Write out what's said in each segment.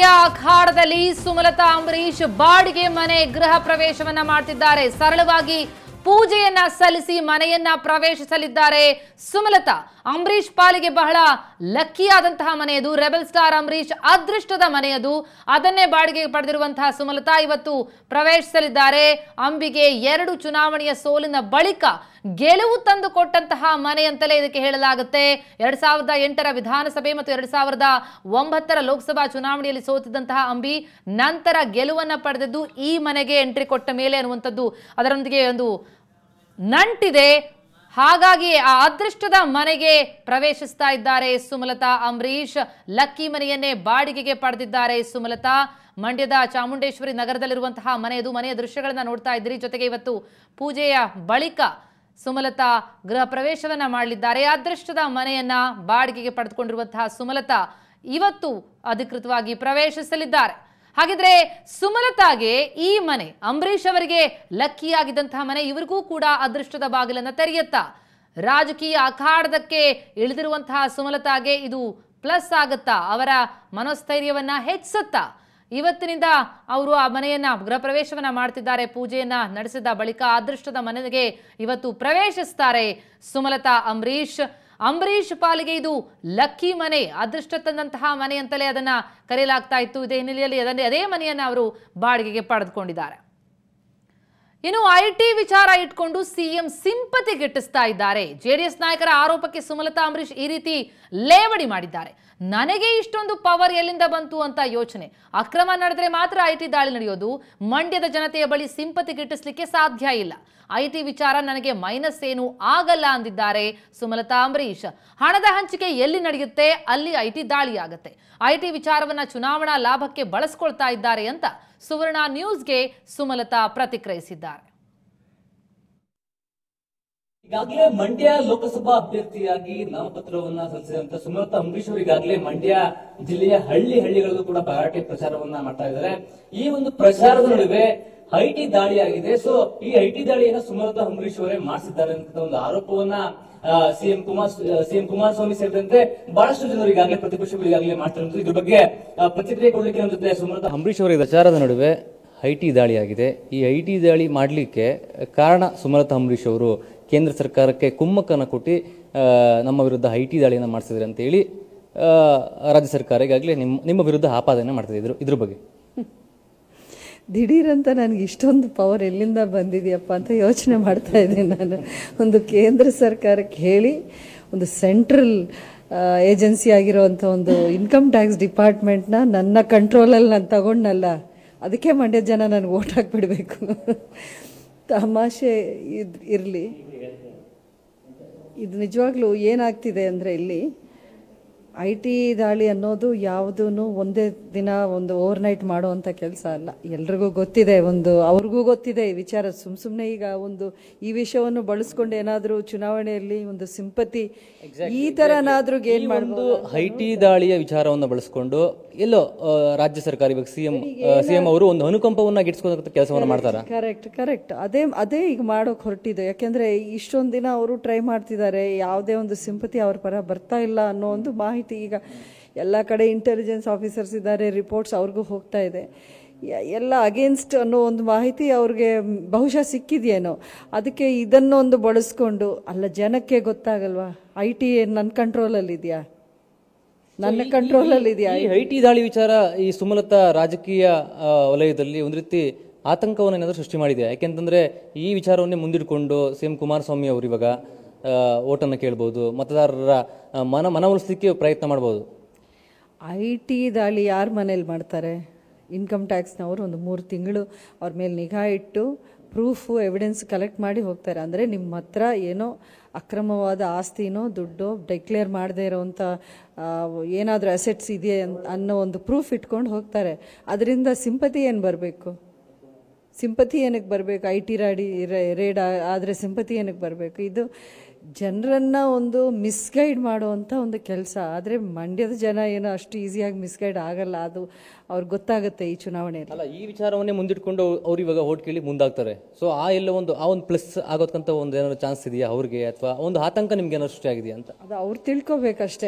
ರಾಜಕೀಯ ಅಖಾಡದಲ್ಲಿ ಸುಮಲತಾ ಅಂಬರೀಶ್ ಬಾಡಿಗೆ ಮನೆ ಗೃಹ ಪ್ರವೇಶವನ್ನ ಮಾಡ್ತಿದ್ದಾರೆ ಸರಳವಾಗಿ ಪೂಜೆಯನ್ನ ಸಲ್ಲಿಸಿ ಮನೆಯನ್ನ ಪ್ರವೇಶಿಸಲಿದ್ದಾರೆ ಸುಮಲತಾ ಅಂಬರೀಶ್ ಪಾಲಿಗೆ ಬಹಳ ಲಕ್ಕಿಯಾದಂತಹ ಮನೆಯದು ರೆಬಲ್ ಸ್ಟಾರ್ ಅಂಬರೀಶ್ ಅದೃಷ್ಟದ ಮನೆಯದು ಅದನ್ನೇ ಬಾಡಿಗೆಗೆ ಪಡೆದಿರುವಂತಹ ಸುಮಲತಾ ಇವತ್ತು ಪ್ರವೇಶಿಸಲಿದ್ದಾರೆ ಅಂಬಿಗೆ ಎರಡು ಚುನಾವಣೆಯ ಸೋಲಿನ ಬಳಿಕ ಗೆಲುವು ತಂದು ಕೊಟ್ಟಂತಹ ಮನೆ ಅಂತಲೇ ಇದಕ್ಕೆ ಹೇಳಲಾಗುತ್ತೆ ಎರಡ್ ಸಾವಿರದ ಎಂಟರ ವಿಧಾನಸಭೆ ಮತ್ತು ಎರಡ್ ಸಾವಿರದ ಒಂಬತ್ತರ ಲೋಕಸಭಾ ಚುನಾವಣೆಯಲ್ಲಿ ಸೋತಿದ್ದಂತಹ ಅಂಬಿ ನಂತರ ಗೆಲುವನ್ನ ಪಡೆದದ್ದು ಈ ಮನೆಗೆ ಎಂಟ್ರಿ ಕೊಟ್ಟ ಮೇಲೆ ಅನ್ನುವಂಥದ್ದು ಅದರೊಂದಿಗೆ ಒಂದು ನಂಟಿದೆ ಹಾಗಾಗಿ ಆ ಅದೃಷ್ಟದ ಮನೆಗೆ ಪ್ರವೇಶಿಸ್ತಾ ಇದ್ದಾರೆ ಸುಮಲತಾ ಅಂಬರೀಶ್ ಲಕ್ಕಿ ಮನೆಯನ್ನೇ ಬಾಡಿಗೆಗೆ ಪಡೆದಿದ್ದಾರೆ ಸುಮಲತಾ ಮಂಡ್ಯದ ಚಾಮುಂಡೇಶ್ವರಿ ನಗರದಲ್ಲಿರುವಂತಹ ಮನೆಯದು ಮನೆಯ ದೃಶ್ಯಗಳನ್ನ ನೋಡ್ತಾ ಇದ್ದೀರಿ ಜೊತೆಗೆ ಇವತ್ತು ಪೂಜೆಯ ಬಳಿಕ ಸುಮಲತಾ ಗೃಹ ಪ್ರವೇಶವನ್ನ ಮಾಡಲಿದ್ದಾರೆ ಅದೃಷ್ಟದ ಮನೆಯನ್ನ ಬಾಡಿಗೆಗೆ ಪಡೆದುಕೊಂಡಿರುವಂತಹ ಸುಮಲತಾ ಇವತ್ತು ಅಧಿಕೃತವಾಗಿ ಪ್ರವೇಶಿಸಲಿದ್ದಾರೆ ಹಾಗಿದ್ರೆ ಸುಮಲತಾಗೆ ಈ ಮನೆ ಅಂಬರೀಷ್ ಅವರಿಗೆ ಲಕ್ಕಿಯಾಗಿದ್ದಂತಹ ಮನೆ ಇವರಿಗೂ ಕೂಡ ಅದೃಷ್ಟದ ಬಾಗಿಲನ್ನ ತೆರೆಯುತ್ತಾ ರಾಜಕೀಯ ಅಖಾಡದಕ್ಕೆ ಇಳಿದಿರುವಂತಹ ಸುಮಲತಾಗೆ ಇದು ಪ್ಲಸ್ ಆಗುತ್ತಾ ಅವರ ಮನೋಸ್ಥೈರ್ಯವನ್ನ ಹೆಚ್ಚುತ್ತಾ ಇವತ್ತಿನಿಂದ ಅವರು ಆ ಮನೆಯನ್ನ ಗೃಹ ಪ್ರವೇಶವನ್ನ ಮಾಡ್ತಿದ್ದಾರೆ ಪೂಜೆಯನ್ನ ನಡೆಸಿದ ಬಳಿಕ ಅದೃಷ್ಟದ ಮನೆಗೆ ಇವತ್ತು ಪ್ರವೇಶಿಸ್ತಾರೆ ಸುಮಲತಾ ಅಂಬರೀಶ್ ಅಂಬರೀಶ್ ಪಾಲಿಗೆ ಇದು ಲಕ್ಕಿ ಮನೆ ಅದೃಷ್ಟ ತಂದಂತಹ ಮನೆ ಅಂತಲೇ ಅದನ್ನ ಕರೆಯಲಾಗ್ತಾ ಇತ್ತು ಇದೇ ಹಿನ್ನೆಲೆಯಲ್ಲಿ ಅದನ್ನೇ ಅದೇ ಮನೆಯನ್ನ ಅವರು ಬಾಡಿಗೆಗೆ ಪಡೆದುಕೊಂಡಿದ್ದಾರೆ ಇನ್ನು ಐಟಿ ವಿಚಾರ ಇಟ್ಕೊಂಡು ಸಿಎಂ ಸಿಂಪತಿ ಗಿಟ್ಟಿಸ್ತಾ ಇದ್ದಾರೆ ಜೆಡಿಎಸ್ ನಾಯಕರ ಆರೋಪಕ್ಕೆ ಸುಮಲತಾ ಅಂಬರೀಶ್ ಈ ರೀತಿ ಲೇವಡಿ ಮಾಡಿದ್ದಾರೆ ನನಗೆ ಇಷ್ಟೊಂದು ಪವರ್ ಎಲ್ಲಿಂದ ಬಂತು ಅಂತ ಯೋಚನೆ ಅಕ್ರಮ ನಡೆದ್ರೆ ಮಾತ್ರ ಐಟಿ ದಾಳಿ ನಡೆಯೋದು ಮಂಡ್ಯದ ಜನತೆಯ ಬಳಿ ಸಿಂಪತಿ ಗಿಟ್ಟಿಸ್ಲಿಕ್ಕೆ ಸಾಧ್ಯ ಇಲ್ಲ ಐಟಿ ವಿಚಾರ ನನಗೆ ಮೈನಸ್ ಏನು ಆಗಲ್ಲ ಅಂದಿದ್ದಾರೆ ಸುಮಲತಾ ಅಂಬರೀಶ್ ಹಣದ ಹಂಚಿಕೆ ಎಲ್ಲಿ ನಡೆಯುತ್ತೆ ಅಲ್ಲಿ ಐಟಿ ದಾಳಿ ಆಗುತ್ತೆ ಐಟಿ ವಿಚಾರವನ್ನ ಚುನಾವಣಾ ಲಾಭಕ್ಕೆ ಬಳಸ್ಕೊಳ್ತಾ ಇದ್ದಾರೆ ಅಂತ ಸುವರ್ಣ ನ್ಯೂಸ್ಗೆ ಸುಮಲತಾ ಪ್ರತಿಕ್ರಿಯಿಸಿದ್ದಾರೆ ಈಗಾಗಲೇ ಮಂಡ್ಯ ಲೋಕಸಭಾ ಅಭ್ಯರ್ಥಿಯಾಗಿ ನಾಮಪತ್ರವನ್ನ ಸಲ್ಲಿಸಿದಂತ ಸುಮಲತಾ ಅಂಬರೀಶ್ ಅವರು ಈಗಾಗಲೇ ಮಂಡ್ಯ ಜಿಲ್ಲೆಯ ಹಳ್ಳಿ ಹಳ್ಳಿಗಳಲ್ಲೂ ಕೂಡ ಭರಾಟೆ ಪ್ರಚಾರವನ್ನ ಮಾಡ್ತಾ ಇದ್ದಾರೆ ಈ ಒಂದು ಪ್ರಚಾರದ ನಡುವೆ ಐಟಿ ದಾಳಿ ಆಗಿದೆ ಸೊ ಈ ಐಟಿ ದಾಳಿಯನ್ನ ಸುಮಲತಾ ಅಂಬರೀಶ್ ಅವರೇ ಮಾಡಿಸಿದ್ದಾರೆ ಅಂತ ಒಂದು ಆರೋಪವನ್ನ ಸಿಎಂ ಕುಮಾರ್ ಸಿಎಂ ಕುಮಾರಸ್ವಾಮಿ ಸೇರಿದಂತೆ ಬಹಳಷ್ಟು ಜನರು ಈಗಾಗಲೇ ಪ್ರತಿಪಕ್ಷಗಳು ಈಗಾಗಲೇ ಮಾಡ್ತಿರೋದು ಇದ್ರ ಬಗ್ಗೆ ಆ, ಪ್ರತಿಕ್ರಿಯೆ ಕೊಡ್ಲಿಕ್ಕೆ ನಮ್ಮ ಜೊತೆ ಸುಮಲತಾ ಅಂಬರೀಷ್ ಅವರ ಪ್ರಚಾರದ ನಡುವೆ ಐ ಟಿ ದಾಳಿಯಾಗಿದೆ ಈ ಐ ಟಿ ದಾಳಿ ಮಾಡಲಿಕ್ಕೆ ಕಾರಣ ಸುಮಲತಾ ಅಂಬರೀಷ್ ಅವರು ಕೇಂದ್ರ ಸರ್ಕಾರಕ್ಕೆ ಕುಮ್ಮಕ್ಕನ್ನು ಕೊಟ್ಟು ಆ, ನಮ್ಮ ವಿರುದ್ಧ ಐ ಟಿ ದಾಳಿಯನ್ನು ಮಾಡಿಸಿದ್ರೆ ಅಂತೇಳಿ ಆ, ರಾಜ್ಯ ಸರ್ಕಾರ ಈಗಾಗಲೇ ನಿಮ್ಮ ನಿಮ್ಮ ವಿರುದ್ಧ ಆಪಾದನೆ ಮಾಡ್ತಿದೆ ಇದ್ರ ಇದ್ರ ಬಗ್ಗೆ ದಿಢೀರಂತ ನನಗೆ ಇಷ್ಟೊಂದು ಪವರ್ ಎಲ್ಲಿಂದ ಬಂದಿದೆಯಪ್ಪ ಅಂತ ಯೋಚನೆ ಮಾಡ್ತಾ ಇದ್ದೀನಿ ನಾನು ಒಂದು ಕೇಂದ್ರ ಸರ್ಕಾರಕ್ಕೆ ಹೇಳಿ ಒಂದು ಸೆಂಟ್ರಲ್ ಏಜೆನ್ಸಿ ಆಗಿರೋವಂಥ ಒಂದು ಇನ್ಕಮ್ ಟ್ಯಾಕ್ಸ್ ಡಿಪಾರ್ಟ್ಮೆಂಟ್ನ ನನ್ನ ಕಂಟ್ರೋಲಲ್ಲಿ ನಾನು ತಗೊಂಡಲ್ಲ ಅದಕ್ಕೆ ಮಂಡ್ಯ ಜನ ನನಗೆ ಓಟ್ ಹಾಕ್ಬಿಡ್ಬೇಕು ತಮಾಷೆ ಇದು ಇರಲಿ ಇದು ನಿಜವಾಗ್ಲೂ ಏನಾಗ್ತಿದೆ ಅಂದರೆ ಇಲ್ಲಿ ಐ ಟಿ ದಾಳಿ ಅನ್ನೋದು ಯಾವುದೂ ಒಂದೇ ದಿನ ಒಂದು ಓವರ್ ನೈಟ್ ಮಾಡುವಂಥ ಕೆಲಸ ಅಲ್ಲ ಎಲ್ರಿಗೂ ಗೊತ್ತಿದೆ ಒಂದು ಅವ್ರಿಗೂ ಗೊತ್ತಿದೆ ಈ ವಿಚಾರ ಸುಮ್ ಸುಮ್ಮನೆ ಈಗ ಒಂದು ಈ ವಿಷಯವನ್ನು ಬಳಸ್ಕೊಂಡು ಏನಾದರೂ ಚುನಾವಣೆಯಲ್ಲಿ ಒಂದು ಸಿಂಪತಿ ಈ ಥರನಾದ್ರೂ ಗೇನ್ ಒಂದು ಐ ಟಿ ದಾಳಿಯ ವಿಚಾರವನ್ನು ಬಳಸಿಕೊಂಡು ಎಲ್ಲೋ ಆ, ರಾಜ್ಯ ಸರ್ಕಾರ ಇವಾಗ ಸಿಎಂ ಸಿಎಂ ಅವರು ಒಂದು ಅನುಕಂಪವನ್ನ ಗಿಟ್ಸ್ಕೊಂಡ ಕೆಲಸವನ್ನು ಮಾಡ್ತಾರ ಕರೆಕ್ಟ್ ಕರೆಕ್ಟ್ ಅದೇ ಅದೇ ಈಗ ಮಾಡೋಕೆ ಹೊರಟಿದ್ದು ಯಾಕೆಂದ್ರೆ ಇಷ್ಟೊಂದು ದಿನ ಅವರು ಟ್ರೈ ಮಾಡ್ತಿದ್ದಾರೆ ಯಾವುದೇ ಒಂದು ಸಿಂಪತಿ ಅವ್ರ ಪರ ಬರ್ತಾ ಇಲ್ಲ ಅನ್ನೋ ಒಂದು ಮಾಹಿತಿ ಈಗ ಎಲ್ಲ ಕಡೆ ಇಂಟೆಲಿಜೆನ್ಸ್ ಆಫೀಸರ್ಸ್ ಇದ್ದಾರೆ ರಿಪೋರ್ಟ್ಸ್ ಅವ್ರಿಗೂ ಹೋಗ್ತಾ ಇದೆ ಯ- ಎಲ್ಲ ಅಗೇನ್ಸ್ಟ್ ಅನ್ನೋ ಒಂದು ಮಾಹಿತಿ ಅವ್ರಿಗೆ ಬಹುಶಃ ಸಿಕ್ಕಿದೆಯೇನೋ ಅದಕ್ಕೆ ಇದನ್ನೊಂದು ಬಳಸ್ಕೊಂಡು ಅಲ್ಲ ಜನಕ್ಕೆ ಗೊತ್ತಾಗಲ್ವಾ ಐ ಟಿ ನನ್ನ ಕಂಟ್ರೋಲಲ್ಲಿ ಇದೆಯಾ ನನ್ನ ಕಂಟ್ರೋಲಲ್ಲಿ ಇದೆಯಾ ಈ ಐ ಟಿ ದಾಳಿ ವಿಚಾರ ಈ ಸುಮಲತಾ ರಾಜಕೀಯ ಆ, ವಲಯದಲ್ಲಿ ಒಂದು ರೀತಿ ಆತಂಕವನ್ನು ಏನಾದರೂ ಸೃಷ್ಟಿ ಮಾಡಿದೆ ಯಾಕೆಂತಂದ್ರೆ ಈ ವಿಚಾರವನ್ನೇ ಮುಂದಿಟ್ಕೊಂಡು ಸಿ ಎಂ ಕುಮಾರಸ್ವಾಮಿ ಅವರು ಇವಾಗ ಓಟನ್ನು ಕೇಳ್ಬೋದು ಮತದಾರರ ಆ, ಮನ ಮನವೊಲಿಸಲಿಕ್ಕೆ ಪ್ರಯತ್ನ ಮಾಡ್ಬೋದು ಐ ಟಿ ದಾಳಿ ಯಾರ ಮನೇಲಿ ಮಾಡ್ತಾರೆ ಇನ್ಕಮ್ ಟ್ಯಾಕ್ಸ್ನವರು ಒಂದು ಮೂರು ತಿಂಗಳು ಅವ್ರ ಮೇಲೆ ನಿಗಾ ಇಟ್ಟು ಪ್ರೂಫು ಎವಿಡೆನ್ಸ್ ಕಲೆಕ್ಟ್ ಮಾಡಿ ಹೋಗ್ತಾರೆ ಅಂದರೆ ನಿಮ್ಮ ಹತ್ರ ಏನೋ ಅಕ್ರಮವಾದ ಆಸ್ತಿನೋ ದುಡ್ಡು ಡಿಕ್ಲೇರ್ ಮಾಡದೇ ಇರೋವಂಥ ಏನಾದರೂ ಅಸೆಟ್ಸ್ ಇದೆಯೇ ಅಂತ ಅನ್ನೋ ಒಂದು ಪ್ರೂಫ್ ಇಟ್ಕೊಂಡು ಹೋಗ್ತಾರೆ ಅದರಿಂದ ಸಿಂಪತಿ ಏನು ಬರಬೇಕು ಸಿಂಪತಿ ಏನಕ್ಕೆ ಬರಬೇಕು ಐ ಟಿ ರಾಡಿ ರೇಡ್ ಆದರೆ ಸಿಂಪತಿ ಏನಕ್ಕೆ ಬರಬೇಕು ಇದು ಜನರನ್ನ ಒಂದು ಮಿಸ್ಗೈಡ್ ಮಾಡುವಂಥ ಒಂದು ಕೆಲಸ ಆದರೆ ಮಂಡ್ಯದ ಜನ ಏನೋ ಅಷ್ಟು ಈಸಿಯಾಗಿ ಮಿಸ್ಗೈಡ್ ಆಗಲ್ಲ ಅದು ಅವ್ರಿಗೆ ಗೊತ್ತಾಗುತ್ತೆ ಈ ಚುನಾವಣೆಯಲ್ಲಿ ಅಲ್ಲ ಈ ವಿಚಾರವನ್ನೇ ಮುಂದಿಟ್ಕೊಂಡು ಅವ್ರು ಇವಾಗ ಓಟ್ ಕೇಳಿ ಮುಂದಾಗ್ತಾರೆ ಸೊ ಆ ಎಲ್ಲ ಒಂದು ಆ ಒಂದು ಪ್ಲಸ್ ಆಗೋದ್ಕಂತ ಒಂದು ಏನಾದ್ರು ಚಾನ್ಸ್ ಇದೆಯಾ ಅವ್ರಿಗೆ ಅಥವಾ ಒಂದು ಆತಂಕ ನಿಮ್ಗೆ ಏನಾದ್ರು ಸೃಷ್ಟಿ ಆಗಿದೆಯಾ ಅಂತ ಅದು ಅವ್ರು ತಿಳ್ಕೊಬೇಕಷ್ಟೇ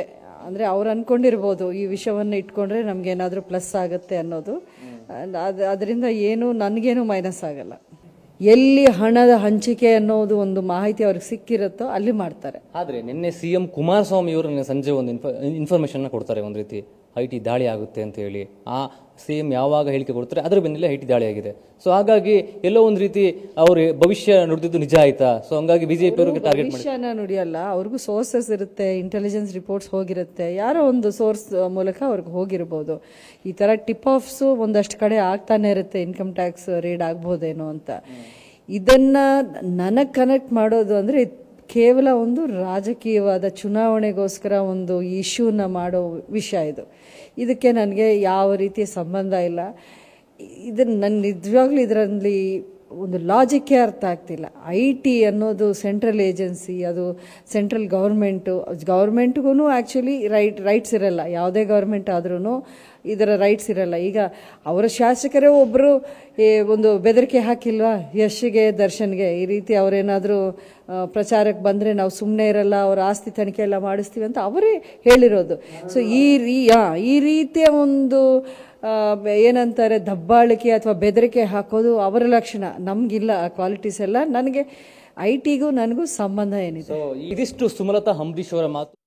ಅಂದರೆ ಅವ್ರು ಅಂದ್ಕೊಂಡಿರ್ಬೋದು ಈ ವಿಷಯವನ್ನು ಇಟ್ಕೊಂಡ್ರೆ ನಮಗೇನಾದರೂ ಪ್ಲಸ್ ಆಗುತ್ತೆ ಅನ್ನೋದು ಅದು ಅದರಿಂದ ಏನು ನನಗೇನು ಮೈನಸ್ ಆಗಲ್ಲ ಎಲ್ಲಿ ಹಣದ ಹಂಚಿಕೆ ಅನ್ನೋದು ಒಂದು ಮಾಹಿತಿ ಅವ್ರಿಗೆ ಸಿಕ್ಕಿರುತ್ತೋ ಅಲ್ಲಿ ಮಾಡ್ತಾರೆ ಆದರೆ ನಿನ್ನೆ ಸಿ ಎಂ ಕುಮಾರಸ್ವಾಮಿ ಅವರು ನಿನ್ನೆ ಸಂಜೆ ಒಂದು ಇನ್ಫ ಇನ್ಫಾರ್ಮೇಷನ್ನ ಕೊಡ್ತಾರೆ ಒಂದು ರೀತಿ ಐ ಟಿ ದಾಳಿ ಆಗುತ್ತೆ ಅಂತ ಹೇಳಿ ಆ ಸಿ ಎಂ ಯಾವಾಗ ಹೇಳಿಕೆ ಕೊಡ್ತಾರೆ ಅದರ ಬೆನ್ನಲ್ಲೇ ಐ ಟಿ ದಾಳಿ ಆಗಿದೆ ಸೊ ಹಾಗಾಗಿ ಎಲ್ಲೋ ಒಂದು ರೀತಿ ಅವ್ರ ಭವಿಷ್ಯ ನುಡಿದಿದ್ದು ನಿಜ ಆಯ್ತಾ ಸೊ ಹಂಗಾಗಿ ಬಿಜೆಪಿ ಅವರಿಗೆ ಟಾರ್ಗೆಟ್ ಮಾಡಿ ಭವಿಷ್ಯನ ನುಡಿಯಲ್ಲ ಅವ್ರಿಗೂ ಸೋರ್ಸಸ್ ಇರುತ್ತೆ ಇಂಟೆಲಿಜೆನ್ಸ್ ರಿಪೋರ್ಟ್ಸ್ ಹೋಗಿರುತ್ತೆ ಯಾರೋ ಒಂದು ಸೋರ್ಸ್ ಮೂಲಕ ಅವ್ರಿಗೆ ಹೋಗಿರ್ಬೋದು ಈ ಥರ ಟಿಪ್ ಆಫ್ಸು ಒಂದಷ್ಟು ಕಡೆ ಆಗ್ತಾನೆ ಇರುತ್ತೆ ಇನ್ಕಮ್ ಟ್ಯಾಕ್ಸ್ ರೇಡ್ ಆಗ್ಬೋದೇನೋ ಅಂತ ಇದನ್ನ ನನಗೆ ಕನೆಕ್ಟ್ ಮಾಡೋದು ಅಂದರೆ ಕೇವಲ ಒಂದು ರಾಜಕೀಯವಾದ ಚುನಾವಣೆಗೋಸ್ಕರ ಒಂದು ಇಶ್ಯೂನ ಮಾಡೋ ವಿಷಯ ಇದು ಇದಕ್ಕೆ ನನಗೆ ಯಾವ ರೀತಿಯ ಸಂಬಂಧ ಇಲ್ಲ ಇದನ್ನು ನನ್ನ ನಿಜವಾಗ್ಲೂ ಇದರಲ್ಲಿ ಒಂದು ಲಾಜಿಕ್ಕೇ ಅರ್ಥ ಆಗ್ತಿಲ್ಲ ಐ ಟಿ ಅನ್ನೋದು ಸೆಂಟ್ರಲ್ ಏಜೆನ್ಸಿ ಅದು ಸೆಂಟ್ರಲ್ ಗೌರ್ಮೆಂಟು ಗೌರ್ಮೆಂಟ್ಗೂ ಆ್ಯಕ್ಚುಲಿ ರೈಟ್ ರೈಟ್ಸ್ ಇರಲ್ಲ ಯಾವುದೇ ಗೌರ್ಮೆಂಟ್ ಆದ್ರೂ ಇದರ ರೈಟ್ಸ್ ಇರಲ್ಲ ಈಗ ಅವರ ಶಾಸಕರೇ ಒಬ್ಬರು ಒಂದು ಬೆದರಿಕೆ ಹಾಕಿಲ್ವಾ ಯಶ್ಗೆ ದರ್ಶನ್ಗೆ ಈ ರೀತಿ ಅವರೇನಾದರೂ ಪ್ರಚಾರಕ್ಕೆ ಬಂದರೆ ನಾವು ಸುಮ್ಮನೆ ಇರಲ್ಲ ಅವರ ಆಸ್ತಿ ತನಿಖೆ ಎಲ್ಲ ಮಾಡಿಸ್ತೀವಿ ಅಂತ ಅವರೇ ಹೇಳಿರೋದು ಸೊ ಈ ರೀ ಆ, ಈ ರೀತಿಯ ಒಂದು ಆ, ಏನಂತಾರೆ ದಬ್ಬಾಳಿಕೆ ಅಥವಾ ಬೆದರಿಕೆ ಹಾಕೋದು ಅವರ ಲಕ್ಷಣ ನಮಗಿಲ್ಲ ಆ ಕ್ವಾಲಿಟೀಸ್ ಎಲ್ಲ ನನಗೆ ಐ ಟಿಗೂ ನನಗೂ ಸಂಬಂಧ ಏನಿದೆ ಸೊ ಇದಿಷ್ಟು ಸುಮಲತಾ ಅಂಬರೀಶ್ ಅವರ ಮಾತು